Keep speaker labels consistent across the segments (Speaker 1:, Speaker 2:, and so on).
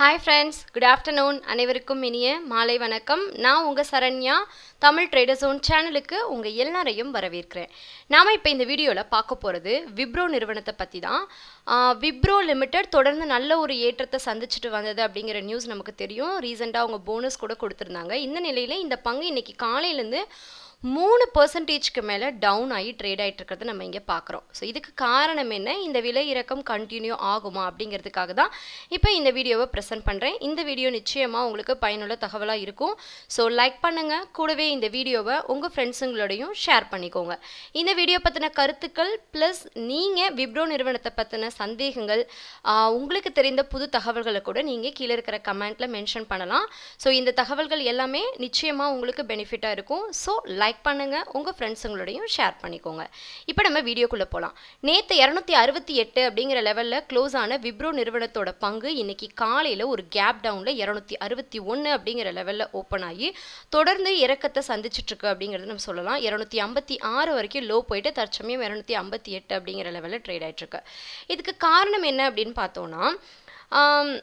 Speaker 1: hi friends good afternoon அனைவருக்கும் இனிய மாலை வணக்கம் நான் உங்கள் சரண்யா தமிழ் ட்ரேடர் ஜோன் சேனலுக்கு உங்கள் எல்லாரையும் வரவேற்கிறேன் நாம் இப்போ இந்த வீடியோவில் பார்க்க போகிறது விப்ரோ நிறுவனத்தை பற்றி தான் ஆஹ் விப்ரோ லிமிடெட் தொடர்ந்து நல்ல ஒரு ஏற்றத்தை சந்திச்சுட்டு வந்தது அப்படிங்கிற நியூஸ் நமக்கு தெரியும் ரீசெண்டாக அவங்க போனஸ் கூட கொடுத்துருந்தாங்க இந்த நிலையில் இந்த பங்கு இன்னைக்கு காலையிலேருந்து மூணு பர்சன்டேஜ்க்கு மேலே டவுன் ஆகி ட்ரேட் ஆகிட்டு இருக்கிறத நம்ம இங்கே பார்க்குறோம் ஸோ இதுக்கு காரணம் என்ன இந்த விலை இறக்கம் கண்டினியூ ஆகுமா அப்படிங்கிறதுக்காக தான் இப்போ இந்த வீடியோவை ப்ரெசென்ட் பண்ணுறேன் இந்த வீடியோ நிச்சயமாக உங்களுக்கு பயனுள்ள தகவலாக இருக்கும் ஸோ லைக் பண்ணுங்கள் கூடவே இந்த வீடியோவை உங்கள் ஃப்ரெண்ட்ஸுங்களோடையும் ஷேர் பண்ணிக்கோங்க இந்த வீடியோ பற்றின கருத்துக்கள் ப்ளஸ் நீங்கள் விப்ரோ நிறுவனத்தை பற்றின சந்தேகங்கள் ஆஹ், உங்களுக்கு தெரிந்த புது தகவல்களை கூட நீங்கள் கீழே இருக்கிற கமெண்ட்டில் மென்ஷன் பண்ணலாம் ஸோ இந்த தகவல்கள் எல்லாமே நிச்சயமாக உங்களுக்கு பெனிஃபிட்டாக இருக்கும் ஸோ லைக் பண்ணுங்கள் உங்கள் ஃப்ரெண்ட்ஸுங்களோடையும் ஷேர் பண்ணிக்கோங்க இப்போ நம்ம வீடியோக்குள்ளே போகலாம் நேற்று இரநூத்தி அறுபத்தி எட்டு அப்படிங்கிற லெவலில் க்ளோஸ் ஆன விப்ரோ நிறுவனத்தோட பங்கு இன்னைக்கு காலையில் ஒரு கேப் டவுனில் இரநூத்தி அறுபத்தி ஒன்று அப்படிங்கிற லெவலில் ஓப்பன் ஆகி தொடர்ந்து இறக்கத்தை சந்திச்சிட்டு இருக்கு அப்படிங்கிறது நம்ம சொல்லலாம் இரநூத்தி ஐம்பத்தி ஆறு வரைக்கும் லோ போயிட்டு தற்சமயம் இரநூத்தி ஐம்பத்தி எட்டு அப்படிங்கிற லெவலில் ட்ரேட் ஆயிட்டு இருக்கு இதுக்கு காரணம் என்ன அப்படின்னு பார்த்தோன்னா ஆம்,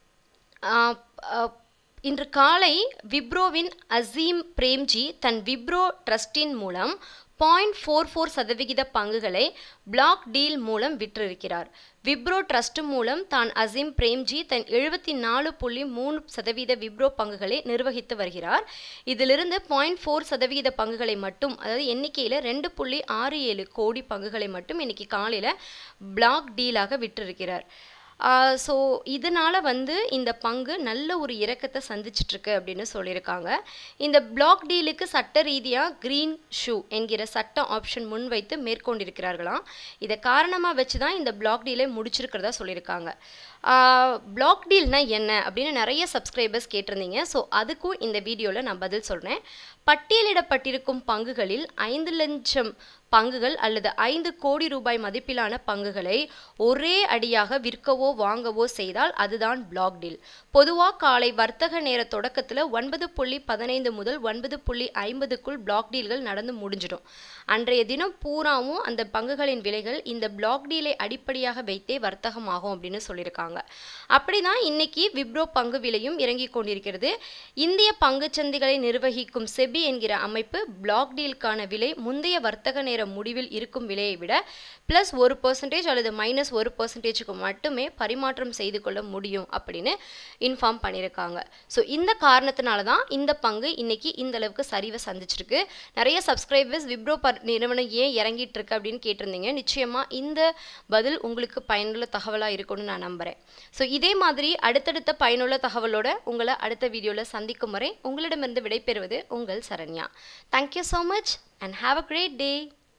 Speaker 1: ஆஹ் ஆஹ் இன்று காலை விப்ரோவின் அசீம் பிரேம்ஜி தன் விப்ரோ ட்ரஸ்டின் மூலம் பாயிண்ட் ஃபோர் ஃபோர் சதவிகித பங்குகளை பிளாக் டீல் மூலம் விற்றிருக்கிறார் விப்ரோ ட்ரஸ்ட் மூலம் தான் அசீம் பிரேம்ஜி தன் எழுபத்தி நாலு புள்ளி மூணு சதவீத விப்ரோ பங்குகளை நிர்வகித்து வருகிறார் இதிலிருந்து பாயிண்ட் ஃபோர் சதவிகித பங்குகளை மட்டும் அதாவது எண்ணிக்கையில் ரெண்டு புள்ளி ஆறு ஏழு கோடி பங்குகளை மட்டும் இன்னைக்கு காலையில் பிளாக் டீலாக விற்றிருக்கிறார் ஸோ இதனால் வந்து இந்த பங்கு நல்ல ஒரு இறக்கத்தை சந்திச்சிட்டு இருக்கு அப்படின்னு சொல்லியிருக்காங்க இந்த பிளாக் டீலுக்கு சட்ட ரீதியாக க்ரீன் ஷூ என்கிற சட்ட ஆப்ஷன் முன்வைத்து மேற்கொண்டிருக்கிறார்களாம் இதை காரணமாக வச்சு தான் இந்த பிளாக் டீலை முடிச்சிருக்கிறதா சொல்லியிருக்காங்க பிளாக் டீல்னா என்ன அப்படின்னு நிறைய சப்ஸ்கிரைபர்ஸ் கேட்டிருந்தீங்க ஸோ அதுக்கும் இந்த வீடியோவில் நான் பதில் சொல்கிறேன் பட்டியலிடப்பட்டிருக்கும் பங்குகளில் ஐந்து லட்சம் பங்குகள் அல்லது ஐந்து கோடி ரூபாய் மதிப்பிலான பங்குகளை ஒரே அடியாக விற்கவோ வாங்கவோ செய்தால் அதுதான் பிளாக் டீல் பொதுவாக காலை வர்த்தக நேர தொடக்கத்தில் ஒன்பது புள்ளி பதினைந்து முதல் ஒன்பது புள்ளி ஐம்பதுக்குள் பிளாக் டீல்கள் நடந்து முடிஞ்சிடும் அன்றைய தினம் பூராவும் அந்த பங்குகளின் விலைகள் இந்த பிளாக் டீலை அடிப்படையாக வைத்தே வர்த்தகமாகும் அப்படின்னு சொல்லியிருக்காங்க அப்படிதான் இன்னைக்கு விப்ரோ பங்கு விலையும் இறங்கி கொண்டிருக்கிறது இந்திய பங்குச்சந்தைகளை நிர்வகிக்கும் செபி என்கிற அமைப்பு பிளாக் டீலுக்கான விலை முந்தைய வர்த்தக நேர முடிவில் இருக்கும் விலையை விட பிளஸ் ஒரு பர்சன்டேஜ் அல்லது மைனஸ் ஒரு பர்சன்டேஜுக்கு மட்டுமே பரிமாற்றம் செய்து கொள்ள முடியும் அப்படின்னு இன்ஃபார்ம் பண்ணியிருக்காங்க ஸோ இந்த காரணத்தினால தான் இந்த பங்கு இன்னைக்கு இந்த அளவுக்கு சரிவை சந்திச்சிருக்கு நிறைய சப்ஸ்கிரைபர்ஸ் விப்ரோ பர் நிறுவனம் ஏன் இறங்கிட்டு இருக்கு அப்படின்னு கேட்டிருந்தீங்க நிச்சயமா இந்த பதில் உங்களுக்கு பயனுள்ள தகவலாக இருக்கும்னு நான் நம்புறேன் ஸோ இதே மாதிரி அடுத்தடுத்த பயனுள்ள தகவலோட உங்களை அடுத்த வீடியோவில் சந்திக்கும் வரை உங்களிடமிருந்து விடைபெறுவது உங்கள் Saranya thank you so much and have a great day